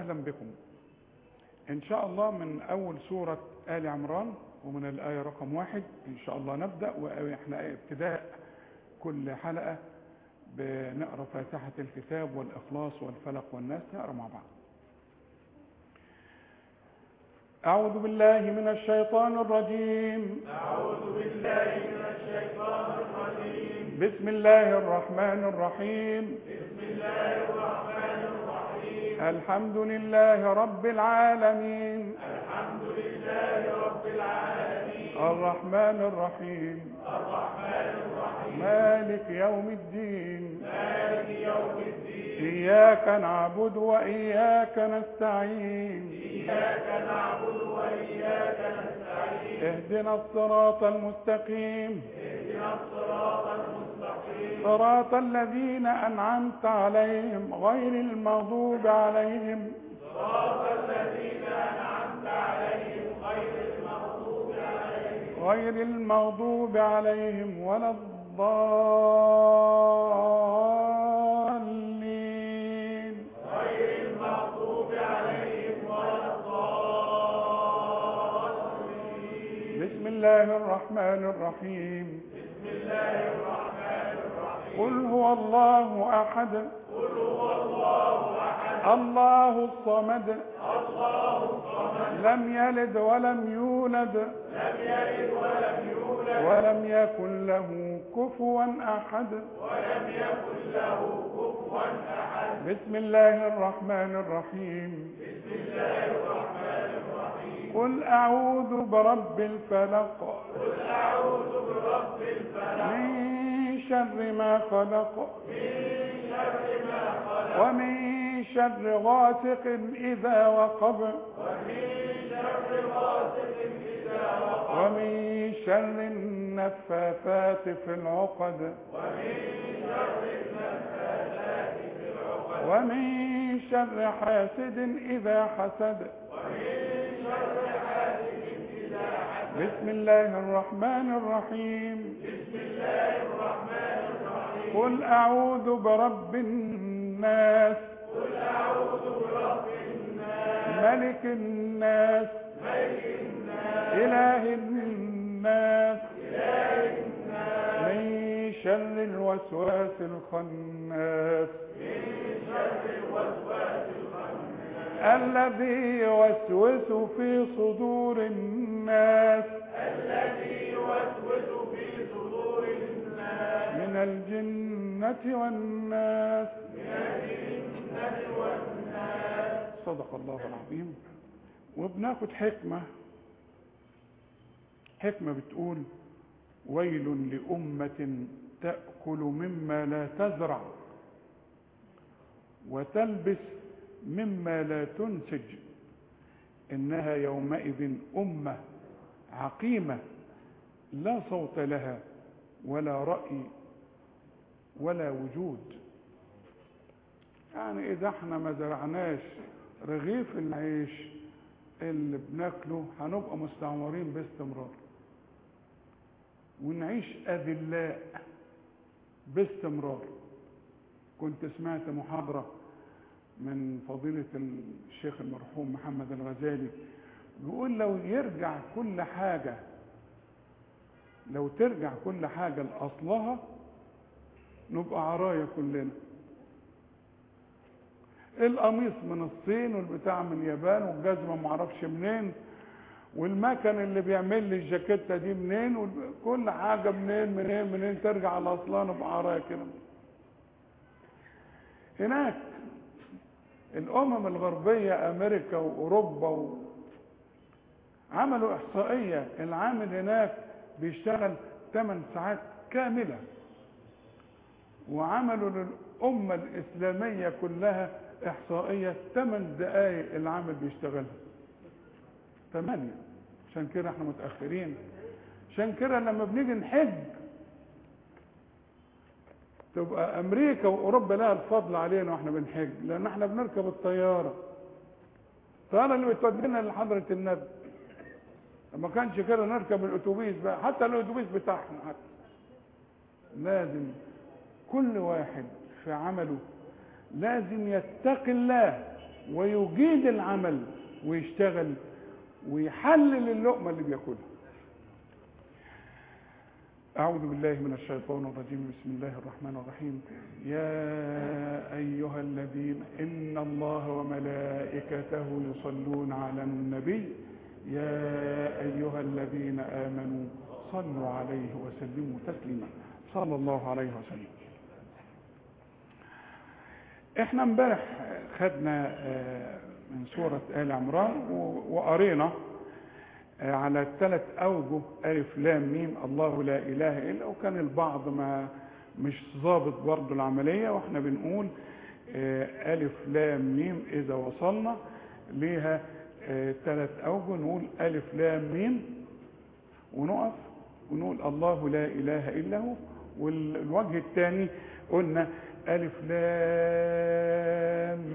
وسهلا بكم إن شاء الله من أول سورة آل عمران ومن الآية رقم واحد إن شاء الله نبدأ وإحنا ابتداء كل حلقة بنقرأ فاتحة الكتاب والإخلاص والفلق والناس نقرأ مع بعض أعوذ بالله من الشيطان الرجيم أعوذ بالله من الشيطان الرجيم بسم الله الرحمن الرحيم بسم الله الرحمن الرحيم الحمد لله رب العالمين الحمد لله رب العالمين الرحمن الرحيم الرحمن الرحيم مالك يوم الدين مالك يوم الدين إياك نعبد وإياك نستعين إياك نعبد وإياك نستعين اهدنا الصراط المستقيم اهدنا الصراط المستقيم صراط الذين أنعمت عليهم غير المغضوب عليهم صراط الذين أنعمت عليهم غير المغضوب عليهم غير المغضوب عليهم ولا الضالين غير المغضوب عليهم ولا الضالين بسم الله الرحمن الرحيم بسم الله الرحمن الرحيم قل هو الله أحد قل هو الله أحد الله الصمد الله الصمد لم يلد ولم يولد لم يلد ولم يولد ولم يكن له كفوا أحد ولم يكن له كفوا أحد بسم الله الرحمن الرحيم بسم الله الرحمن الرحيم قل أعوذ برب الفلق قل أعوذ برب الفلق من شر ما خلق من شر ما خلق ومن شر غاسق إذا وقب ومن شر غاسق إذا وقب ومن شر النفاثات في العقد ومن شر النفاثات في العقد ومن شر حاسد إذا حسد ومن شر حاسد إذا حسد بسم الله الرحمن الرحيم بسم الله الرحمن الرحيم قل أعوذ برب الناس قل أعوذ برب الناس ملك الناس ملك الناس إله الناس إله الناس من شر الوسواس الخناس من شر الوسواس الخناس الذي يوسوس في صدور الناس الذي يوسوس في صدور الناس من الجنة والناس من الجنة والناس صدق الله العظيم وبناخد حكمة حكمة بتقول ويل لأمة تأكل مما لا تزرع وتلبس مما لا تنسج إنها يومئذ أمة عقيمة لا صوت لها ولا رأي ولا وجود يعني إذا احنا ما زرعناش رغيف العيش اللي بناكله هنبقى مستعمرين باستمرار ونعيش أذلاء باستمرار كنت سمعت محاضرة من فضيلة الشيخ المرحوم محمد الغزالي بيقول لو يرجع كل حاجة لو ترجع كل حاجة لأصلها نبقى عرايا كلنا القميص من الصين والبتاع من اليابان والجزمة معرفش منين والمكن اللي بيعمل لي الجاكيتة دي منين وكل حاجة منين منين منين ترجع لأصلها نبقى عرايا كده هناك الأمم الغربية أمريكا وأوروبا و... عملوا إحصائية العامل هناك بيشتغل 8 ساعات كاملة وعملوا للأمة الإسلامية كلها إحصائية 8 دقايق العامل بيشتغلها 8 عشان كده احنا متأخرين عشان كده لما بنيجي نحج تبقى امريكا واوروبا لها الفضل علينا واحنا بنحج لان احنا بنركب الطياره الطياره اللي بتودينا لحضره النبي ما كانش كده نركب الاتوبيس بقى حتى الاتوبيس بتاعنا حتى لازم كل واحد في عمله لازم يتقي الله ويجيد العمل ويشتغل ويحلل اللقمة اللي بياكلها أعوذ بالله من الشيطان الرجيم بسم الله الرحمن الرحيم يا أيها الذين إن الله وملائكته يصلون على النبي يا أيها الذين آمنوا صلوا عليه وسلموا تسليما صلى الله عليه وسلم احنا امبارح خدنا من سورة آل عمران وقرينا على الثلاث أوجه ألف لام ميم الله لا إله إلا وكان البعض ما مش ظابط برضه العملية واحنا بنقول ألف لام ميم إذا وصلنا ليها ثلاث أوجه نقول ألف لام ميم ونقف ونقول الله لا إله إلا هو والوجه الثاني قلنا ألف لام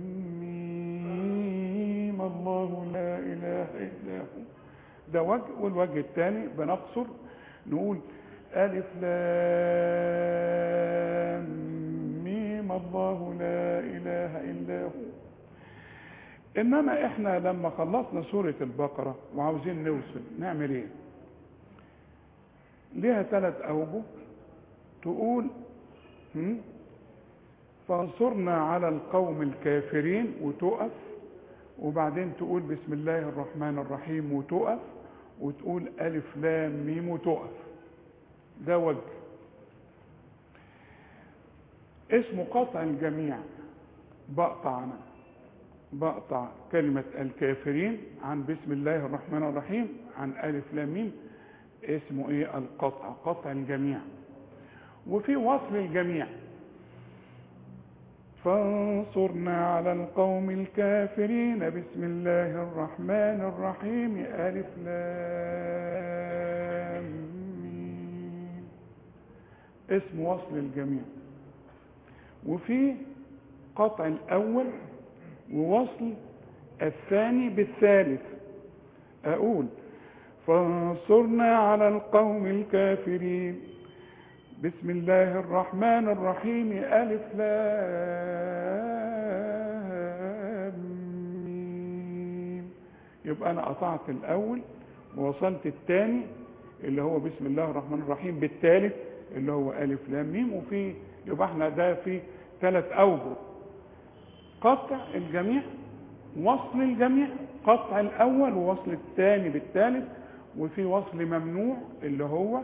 ميم الله لا إله إلا هو ده وجه والوجه الثاني بنقصر نقول ألف لام ميم الله لا إله إلا هو إنما إحنا لما خلصنا سورة البقرة وعاوزين نوصل نعمل إيه؟ ليها ثلاث أوجه تقول هم؟ فانصرنا على القوم الكافرين وتقف وبعدين تقول بسم الله الرحمن الرحيم وتقف وتقول ألف لام ميم وتقف ده وجه اسمه قطع الجميع بقطع أنا بقطع كلمة الكافرين عن بسم الله الرحمن الرحيم عن ألف لام ميم اسمه ايه القطع قطع الجميع وفي وصل الجميع فانصرنا على القوم الكافرين بسم الله الرحمن الرحيم ألف لام ميم اسم وصل الجميع وفي قطع الأول ووصل الثاني بالثالث أقول فانصرنا على القوم الكافرين بسم الله الرحمن الرحيم ألف لام ميم يبقى أنا قطعت الأول ووصلت الثاني اللي هو بسم الله الرحمن الرحيم بالثالث اللي هو ألف لام ميم وفي يبقى احنا ده في ثلاث أوجه قطع الجميع وصل الجميع قطع الأول ووصل الثاني بالثالث وفي وصل ممنوع اللي هو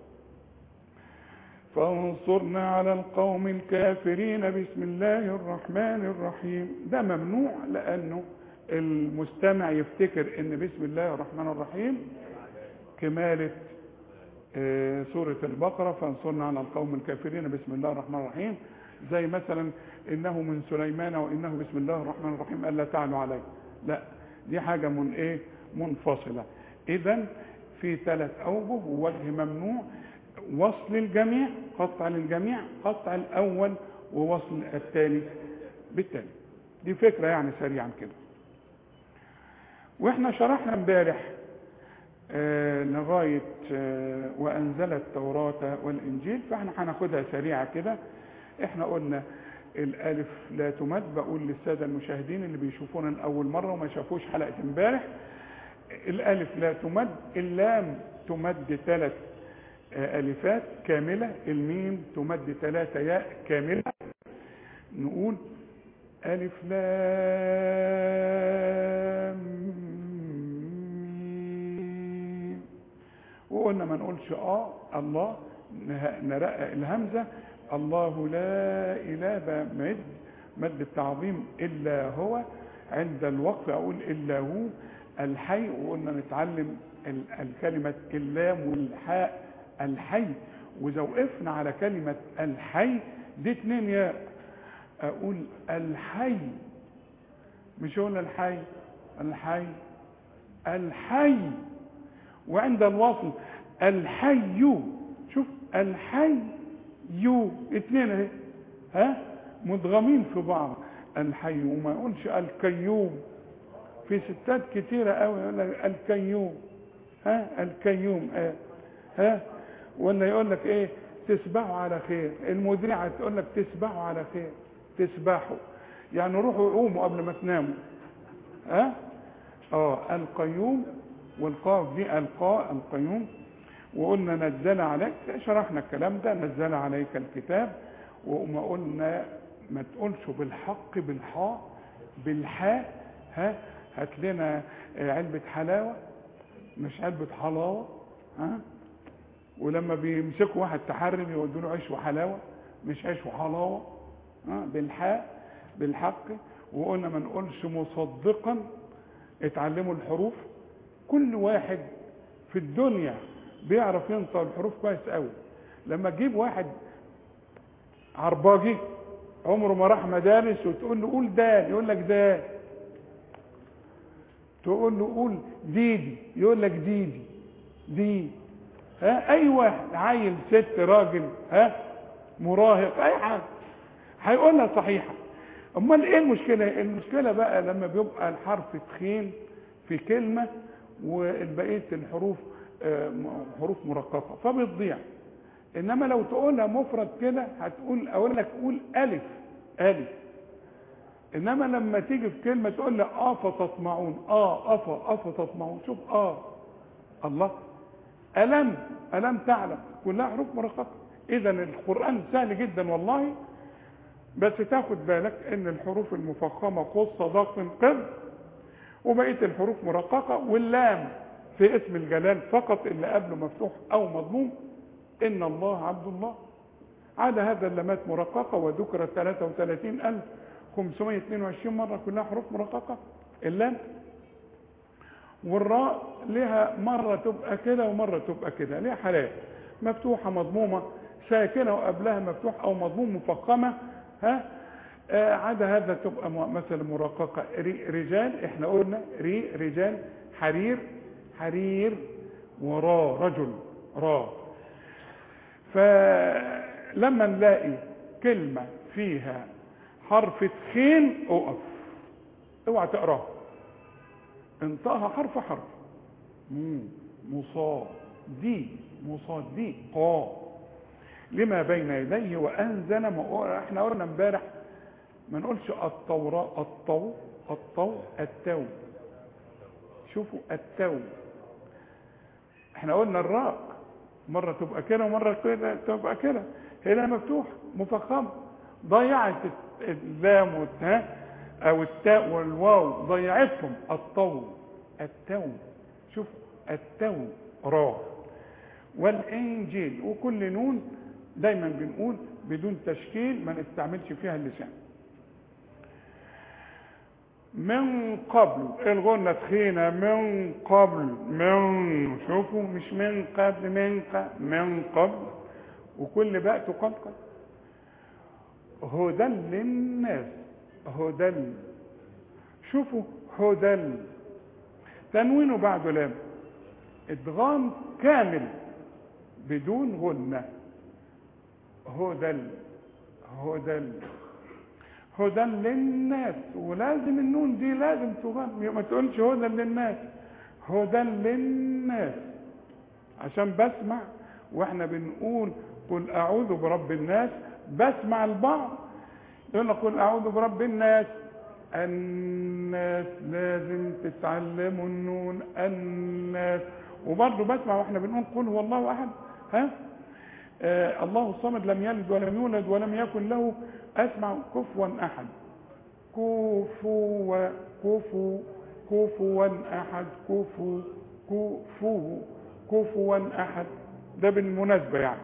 فانصرنا على القوم الكافرين بسم الله الرحمن الرحيم ده ممنوع لأنه المستمع يفتكر ان بسم الله الرحمن الرحيم كمالة سورة البقرة فانصرنا على القوم الكافرين بسم الله الرحمن الرحيم زي مثلا انه من سليمان وانه بسم الله الرحمن الرحيم الا تعلوا عليه لا دي حاجة من ايه منفصلة اذا في ثلاث اوجه ووجه ممنوع وصل الجميع قطع للجميع قطع الاول ووصل الثاني بالتالي دي فكرة يعني سريعا كده واحنا شرحنا امبارح آه لغاية آه وانزل التوراة والانجيل فاحنا هناخدها سريعة كده احنا قلنا الالف لا تمد بقول للسادة المشاهدين اللي بيشوفونا لاول مرة وما شافوش حلقة امبارح الالف لا تمد اللام تمد ثلاث الفات كاملة الميم تمد ثلاثة ياء كاملة نقول الف لام ميم وقلنا ما نقولش اه الله نرقق الهمزة الله لا اله بمد مد التعظيم الا هو عند الوقف اقول الا هو الحي وقلنا نتعلم الكلمة اللام والحاء الحي واذا وقفنا على كلمة الحي دي اتنين ياء اقول الحي مش اقول الحي الحي الحي وعند الوصل الحي شوف الحي يو اتنين اهي ها مدغمين في بعض الحي وما يقولش الكيوم في ستات كتيرة قوي يقول لك الكيوم ها الكيوم اه ها ولا يقول لك ايه تسبحوا على خير المذيعة تقول لك تسبحوا على خير تسبحوا يعني روحوا قوموا قبل ما تناموا ها اه القيوم والقاف دي القاء القيوم وقلنا نزل عليك شرحنا الكلام ده نزل عليك الكتاب وما قلنا ما تقولش بالحق بالحاء بالحاء ها هات لنا علبة حلاوة مش علبة حلاوة ها ولما بيمسكوا واحد تحرم يودوا له عيش وحلاوة مش عيش وحلاوة ها بالحاء بالحق وقلنا ما نقولش مصدقا اتعلموا الحروف كل واحد في الدنيا بيعرف ينطق الحروف كويس قوي لما تجيب واحد عرباجي عمره ما راح مدارس وتقول له قول دال يقول لك دال تقول له قول ديدي يقول لك ديدي دي ها اي واحد عيل ست راجل ها مراهق اي حاجه هيقولها صحيحه امال ايه المشكله المشكله بقى لما بيبقى الحرف تخين في كلمه والبقيه الحروف آه، حروف مرققه فبتضيع انما لو تقولها مفرد كده هتقول اقول لك قول الف الف انما لما تيجي في كلمه تقول لي اه فتطمعون اه افا افا تطمعون شوف اه الله الم الم تعلم كلها حروف مرققه اذا القران سهل جدا والله بس تاخد بالك ان الحروف المفخمه قص ضغط قر وبقيه الحروف مرققه واللام في اسم الجلال فقط اللي قبله مفتوح او مضموم ان الله عبد الله عدا هذا اللامات مرققه وذكرت 33522 مره كلها حروف مرققه اللام والراء لها مره تبقى كده ومره تبقى كده ليها حالات مفتوحه مضمومه ساكنه وقبلها مفتوح او مضموم مفخمه ها آه عدا هذا تبقى م- مثلا مرققه ري- رجال احنا قلنا ري رجال حرير حرير ورا رجل را فلما نلاقي كلمة فيها حرف تخين اقف اوعى تقراها انطقها حرف حرف مم. مصاد دي مصاد دي قا لما بين يديه وانزل ما قل- احنا قلنا امبارح ما نقولش التوراة الطو الطو التو شوفوا التو احنا قلنا الراء مرة تبقى كده ومرة كده تبقى كده هنا مفتوح مفخم ضيعت اللام والتاء او التاء والواو ضيعتهم الطو التو شوف التو را والانجيل وكل نون دايما بنقول بدون تشكيل ما نستعملش فيها اللسان من قبل الغنة تخينة من قبل من شوفوا مش من قبل من قبل من قبل وكل باء تقلقل هدى للناس هدى شوفوا هدى تنوينه بعد لام ادغام كامل بدون غنة هدى هدى هدى للناس ولازم النون دي لازم تغني ما تقولش هدى للناس هدى للناس عشان بسمع واحنا بنقول قل اعوذ برب الناس بسمع البعض يقول لك قل اعوذ برب الناس الناس لازم تتعلموا النون الناس وبرضه بسمع واحنا بنقول قل هو الله احد ها آه الله الصمد لم يلد ولم يولد ولم يكن له اسمع كفوا احد كفوا كفوا كفوا احد كفوا كفوا كفوا احد ده بالمناسبه يعني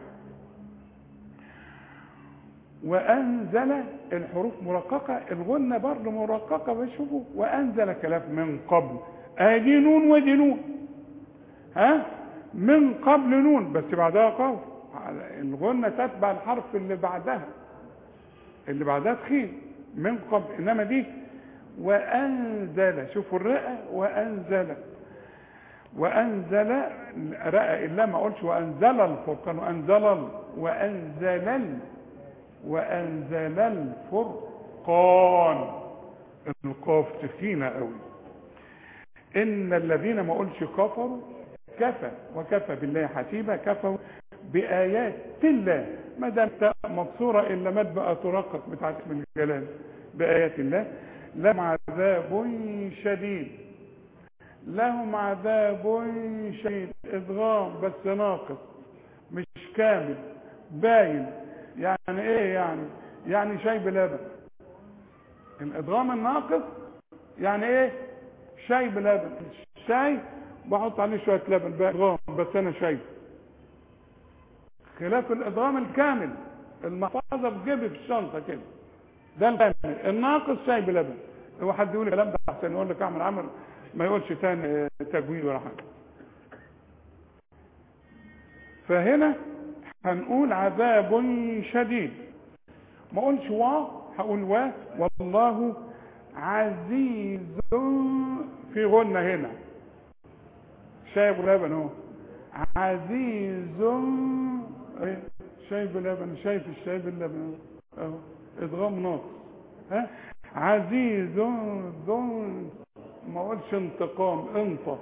وانزل الحروف مرققه الغنه برضه مرققه بشوفوا وانزل كلام من قبل ادي نون ودي نون ها من قبل نون بس بعدها قاف الغنه تتبع الحرف اللي بعدها اللي بعدها تخين من قبل انما دي وانزل شوفوا الرئه وانزل وانزل رأى الا ما اقولش وانزل الفرقان وانزل ال وانزل ال وانزل الفرقان القاف تخينه قوي ان الذين ما اقولش كفروا كفى وكفى بالله حسيبا كفروا بايات الله ما دام تاء مكسوره الا ما بقى ترقق بتاعت اسم الجلال بآيات الله لهم عذاب شديد لهم عذاب شديد ادغام بس ناقص مش كامل باين يعني ايه يعني يعني شاي بلبن الادغام الناقص يعني ايه شاي بلبن الشاي بحط عليه شويه لبن بقى ادغام بس انا شاي خلاف الادغام الكامل المحفظه في جيبي في الشنطه كده ده الكامل الناقص شاي بلبن هو حد يقول الكلام ده احسن يقول لك اعمل عمل ما يقولش تاني تجويد ولا حاجه فهنا هنقول عذاب شديد ما اقولش وا هقول وا والله عزيز في غنة هنا شايب لبن اهو عزيز ايه شايب لبن شايف الشاي باللبن اهو ادغام ناقص ها عزيز ذو ما اقولش انتقام انت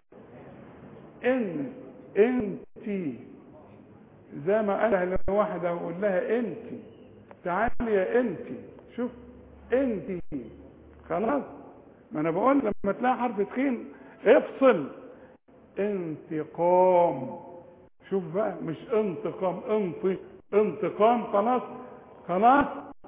ان انتي زي ما قالها لواحده وقول لها انت تعالي يا انت شوف انت خلاص ما انا بقول لما تلاقي حرف تخين افصل انتقام شوف بقى مش انتقام انت انتقام خلاص خلاص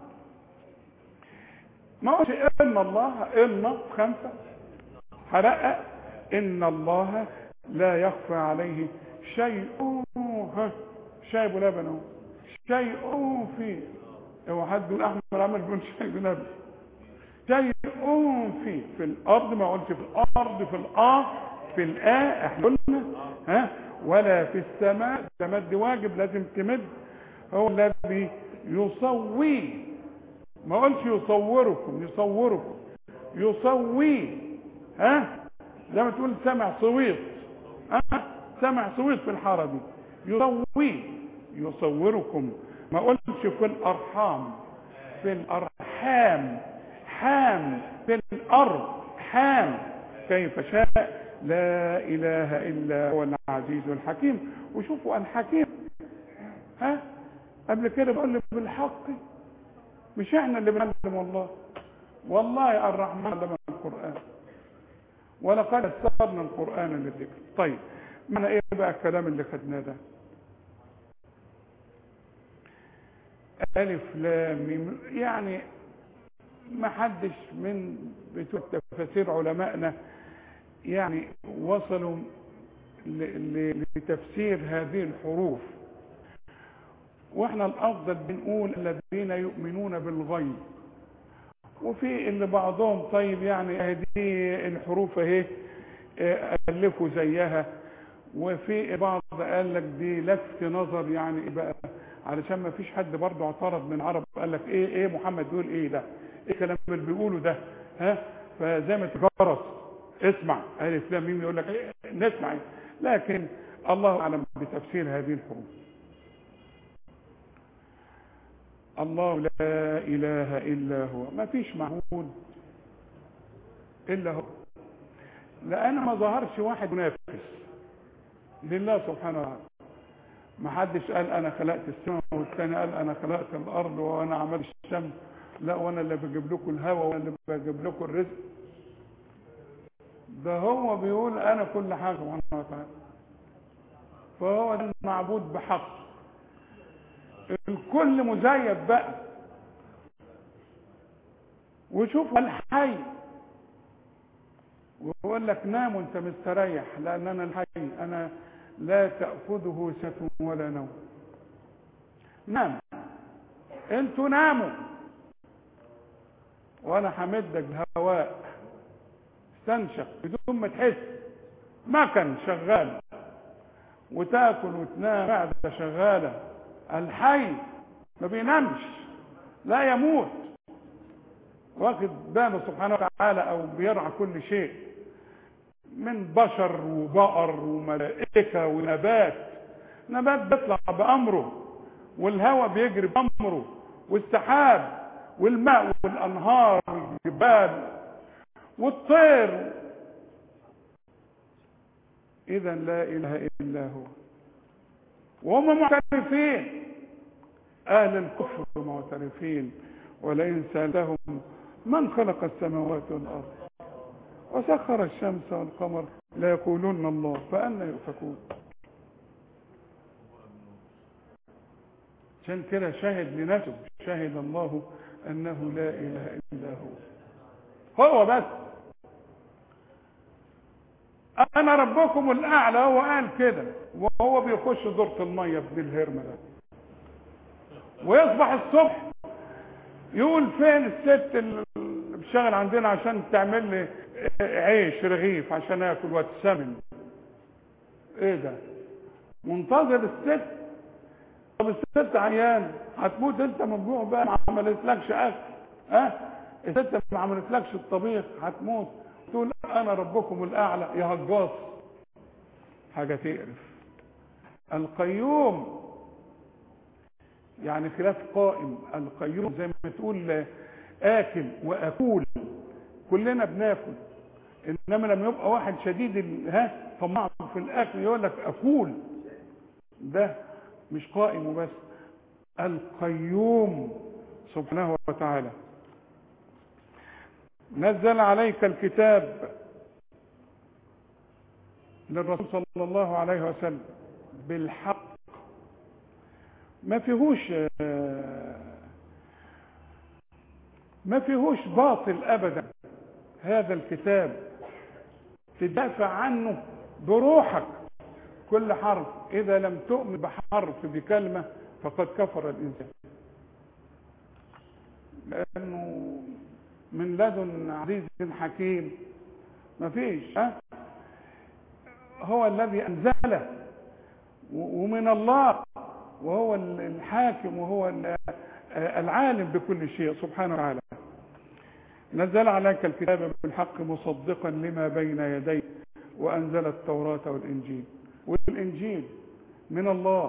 ما قلتش ان الله ان خمسه حرقق ان الله لا يخفى عليه شيء ها شاي بلبن اهو شيء فيه هو حد يقول احمد عمل بيقول شاي بلبن شيء فيه في الارض ما قلت في الارض في الاه في الآ احنا قلنا ها ولا في السماء تمد واجب لازم تمد هو الذي يصوي ما قلش يصوركم يصوركم يصوي ها زي ما تقول سمع صويت ها سمع صويت في الحاره دي يصوي يصوركم ما قلتش في الارحام في الارحام حام في الارض حام كيف شاء لا اله الا هو العزيز الحكيم وشوفوا الحكيم ها قبل كده بقول بالحق مش احنا اللي بنعلم والله والله الرحمن علم القران ولقد يسرنا القران للذكر طيب معنى ايه بقى الكلام اللي خدناه ده الف لام ميم يعني ما حدش من بتوع تفاسير علمائنا يعني وصلوا لتفسير هذه الحروف واحنا الافضل بنقول الذين يؤمنون بالغيب وفي اللي بعضهم طيب يعني هذه الحروف اهي الفوا زيها وفي بعض قال لك دي لفت نظر يعني بقى علشان ما فيش حد برضه اعترض من العرب قال لك ايه ايه محمد بيقول ايه ده ايه الكلام اللي بيقوله ده ها فزي ما تجرس اسمع الف لام ميم يقول لك إيه نسمع إيه؟ لكن الله اعلم بتفسير هذه الحروف الله لا اله الا هو ما فيش معبود الا هو لان ما ظهرش واحد منافس لله سبحانه وتعالى ما حدش قال انا خلقت السماء والثاني قال انا خلقت الارض وانا عملت الشمس لا وانا اللي بجيب لكم الهواء وانا اللي بجيب لكم الرزق ده هو بيقول انا كل حاجه سبحانه وتعالى فهو ده المعبود بحق الكل مزيف بقى وشوف الحي ويقول لك نام وانت مستريح لان انا الحي انا لا تاخذه سنه ولا نوم نام انتوا ناموا وانا همدك الهواء استنشق بدون ما تحس مكن شغال وتاكل وتنام معده شغاله الحي ما بينامش لا يموت واخد باله سبحانه وتعالى او بيرعى كل شيء من بشر وبقر وملائكه ونبات نبات بيطلع بامره والهواء بيجري بامره والسحاب والماء والانهار والجبال والطير اذا لا اله الا هو وهم معترفين اهل الكفر معترفين ولئن سالتهم من خلق السماوات والارض وسخر الشمس والقمر ليقولون الله فأنا يؤفكون عشان كده شهد لنفسه شهد الله أنه لا إله إلا هو هو بس أنا ربكم الأعلى هو قال كده وهو بيخش دورة المية ابن الهرمة ده ويصبح الصبح يقول فين الست اللي بتشتغل عندنا عشان تعمل لي عيش رغيف عشان اكل واتسمن ايه ده منتظر الست طب الست عيان هتموت انت من جوع بقى ما عملتلكش اكل ها أه؟ الست ما عملتلكش الطبيخ هتموت تقول انا ربكم الاعلى يا هجاص حاجه تقرف القيوم يعني خلاف قائم القيوم زي ما تقول اكل واكول كلنا بناكل انما لما يبقى واحد شديد ها طماع في الاكل يقول لك اكول ده مش قائم وبس القيوم سبحانه وتعالى نزل عليك الكتاب للرسول صلى الله عليه وسلم بالحق ما فيهوش ما فيهوش باطل ابدا هذا الكتاب تدافع عنه بروحك كل حرف اذا لم تؤمن بحرف بكلمه فقد كفر الانسان لانه من لدن عزيز حكيم ما فيش ها هو الذي انزله ومن الله وهو الحاكم وهو العالم بكل شيء سبحانه وتعالى نزل عليك الكتاب بالحق مصدقا لما بين يديه وانزل التوراة والانجيل والانجيل من الله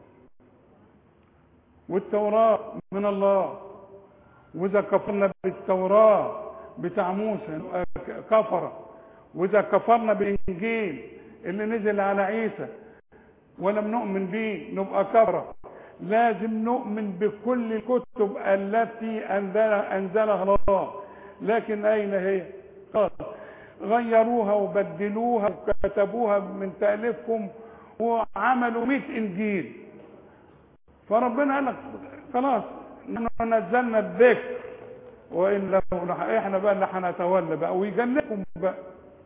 والتوراة من الله واذا كفرنا بالتوراة بتاع موسى كفر واذا كفرنا بالانجيل اللي نزل على عيسى ولم نؤمن به نبقى كفره لازم نؤمن بكل الكتب التي انزلها الله لكن اين هي خلاص غيروها وبدلوها وكتبوها من تاليفهم وعملوا 100 انجيل فربنا قال لك خلاص نحن نزلنا الذكر وان له احنا بقى اللي هنتولى بقى ويجنبكم بقى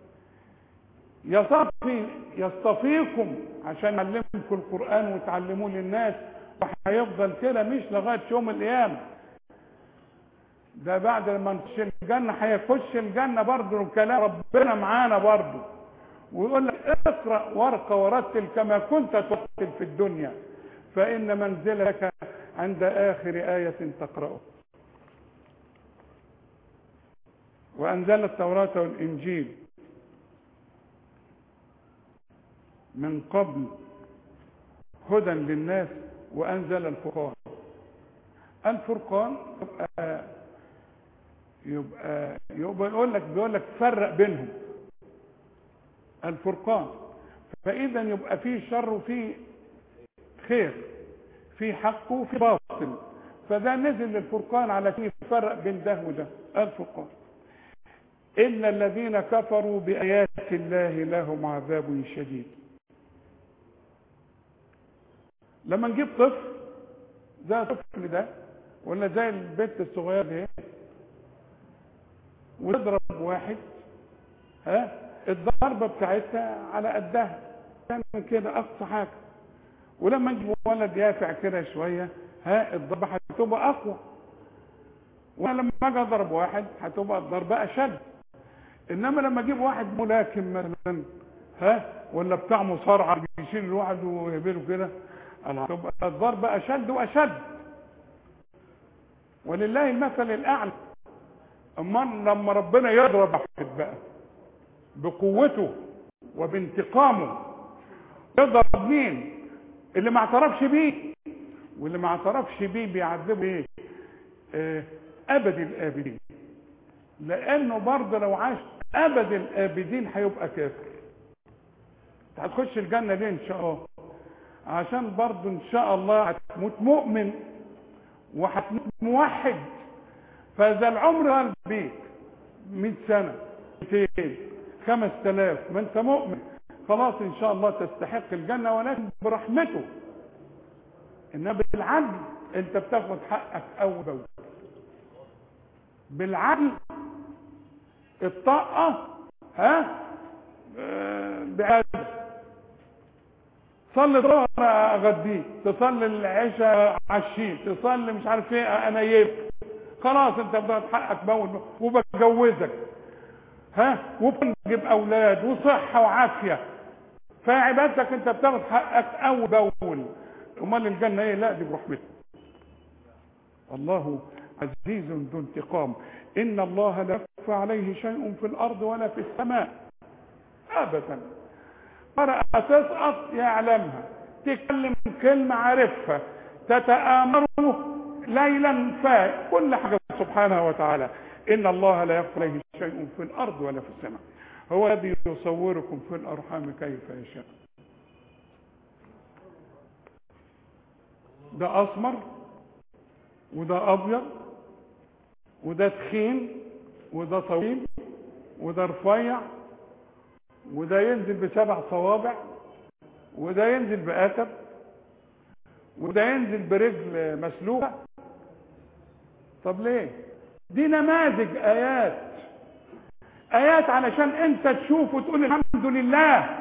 يصفي يصطفيكم عشان يعلمكم القران وتعلموه للناس وهيفضل كده مش لغايه يوم القيامه ده بعد لما نخش الجنه هيخش الجنه برضه كلام ربنا معانا برضه ويقول لك اقرا وارقى ورتل كما كنت ترتل في الدنيا فان منزلك عند اخر ايه تقراه وانزل التوراه والانجيل من قبل هدى للناس وانزل الفرقان الفرقان يبقى يبقى يبقى يقول لك بيقول لك فرق بينهم الفرقان فاذا يبقى فيه شر وفيه خير في حق وفي باطل فده نزل الفرقان على كيف يفرق بين ده وده الفرقان ان الذين كفروا بايات الله لهم عذاب شديد لما نجيب طفل زي الطفل ده ولا زي البنت الصغيره دي وتضرب واحد ها الضربه بتاعتها على قدها تعمل كده اقصى حاجه ولما نجيب ولد يافع كده شويه ها الضربه هتبقى اقوى وانا لما اجي اضرب واحد هتبقى الضربه اشد انما لما اجيب واحد ملاكم مثلا ها ولا بتاع مصارعه بيشيل الواحد ويهبله كده تبقى الضربه اشد واشد ولله المثل الاعلى اما لما ربنا يضرب واحد بقى بقوته وبانتقامه يضرب مين اللي ما اعترفش بيه واللي ما اعترفش بيه بيعذبه ايه آه ابد الابدين لانه برضه لو عاش ابد الابدين هيبقى كافر هتخش الجنه ليه ان شاء الله عشان برضه ان شاء الله هتموت مؤمن وهتموت موحد فاذا العمر قال بيك 100 سنه 200 5000 ما انت مؤمن خلاص ان شاء الله تستحق الجنه ولكن برحمته انما بالعدل انت بتاخد حقك اول باول بالعدل الطاقه ها آه، بعدل صلي الظهر اغديك تصلي العشاء عشيك تصلي مش عارف ايه انيبك خلاص انت بتاخد حقك باول باول وبتجوزك ها وبنجيب اولاد وصحه وعافيه فعبادتك انت بتاخد حقك اول باول امال الجنه ايه لا دي برحمته الله عزيز ذو انتقام ان الله لا يخفى عليه شيء في الارض ولا في السماء ابدا مرأة تسقط يعلمها تتكلم كلمة عارفها تتآمر ليلا فاء كل حاجة سبحانه وتعالى إن الله لا يخفى عليه شيء في الأرض ولا في السماء هو الذي يصوركم في الأرحام كيف يشاء ده أسمر وده أبيض وده تخين وده طويل وده رفيع وده ينزل بسبع صوابع وده ينزل بآتب وده ينزل برجل مسلوقة طب ليه دي نماذج آيات آيات علشان انت تشوف وتقول الحمد لله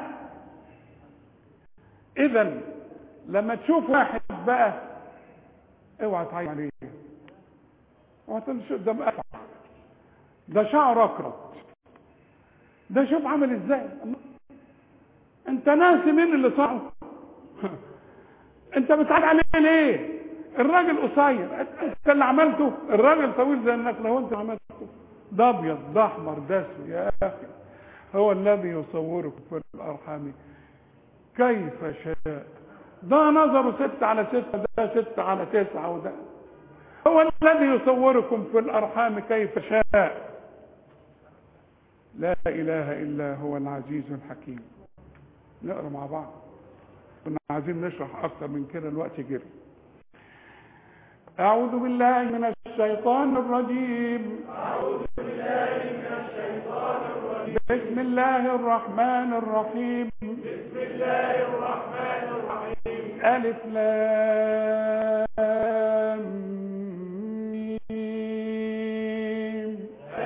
اذا لما تشوف واحد بقى اوعى تعيط عليه اوعى تقول شو ده مقفع ده شعر اكرت ده شوف عامل ازاي الله. انت ناسي مين اللي صعب انت بتعاد عليه ليه الراجل قصير انت اللي عملته الراجل طويل زي النخله لو انت عملته ده ابيض ده احمر ده اسود يا اخي هو الذي يصوركم في الارحام كيف شاء ده نظره ستة على ستة ده ستة على تسعة وده هو الذي يصوركم في الأرحام كيف شاء لا إله إلا هو العزيز الحكيم نقرأ مع بعض كنا عايزين نشرح أكتر من كده الوقت جري أعوذ بالله من الشيطان الرجيم أعوذ بالله من الشيطان الرجيم بسم الله الرحمن الرحيم بسم الله الرحمن الرحيم ألف لام ميم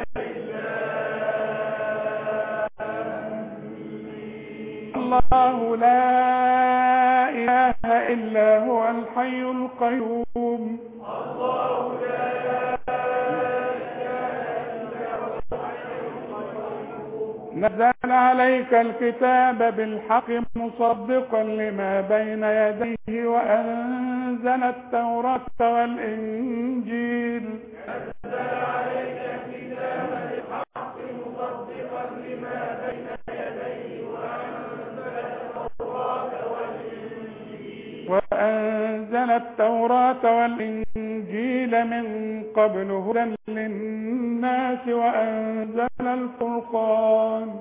الله لا إله إلا هو الحي القيوم الله لا نزل عليك الكتاب بالحق مصدقا لما بين يديه وأنزل التوراة والإنجيل نزل عليك الكتاب بالحق مصدقا لما بين يديه وأنزل التوراة والإنجيل وأنزل التوراة والإنجيل من قبل هدى للناس وأنزل الفرقان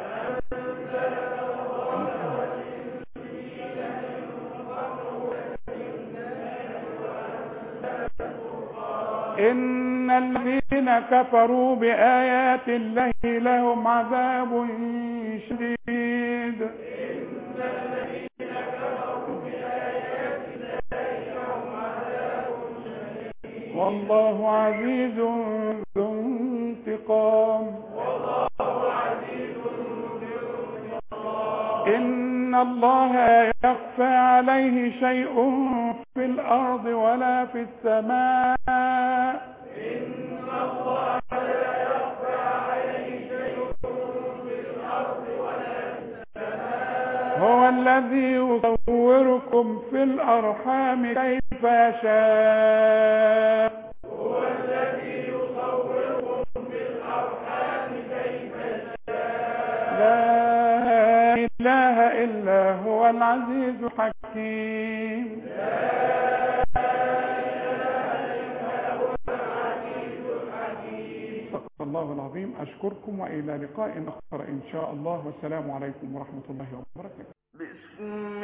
إن الذين كفروا بآيات الله لهم عذاب شديد والله عزيز ذو انتقام إن الله لا يخفى عليه شيء في الأرض ولا في السماء هو الذي يصوركم في الأرحام كيف يشاء هو الذي يصوركم في الأرحام كيف لا إله إلا هو العزيز الحكيم صدق الله العظيم أشكركم وإلى لقاء آخر إن شاء الله والسلام عليكم ورحمة الله وبركاته بسم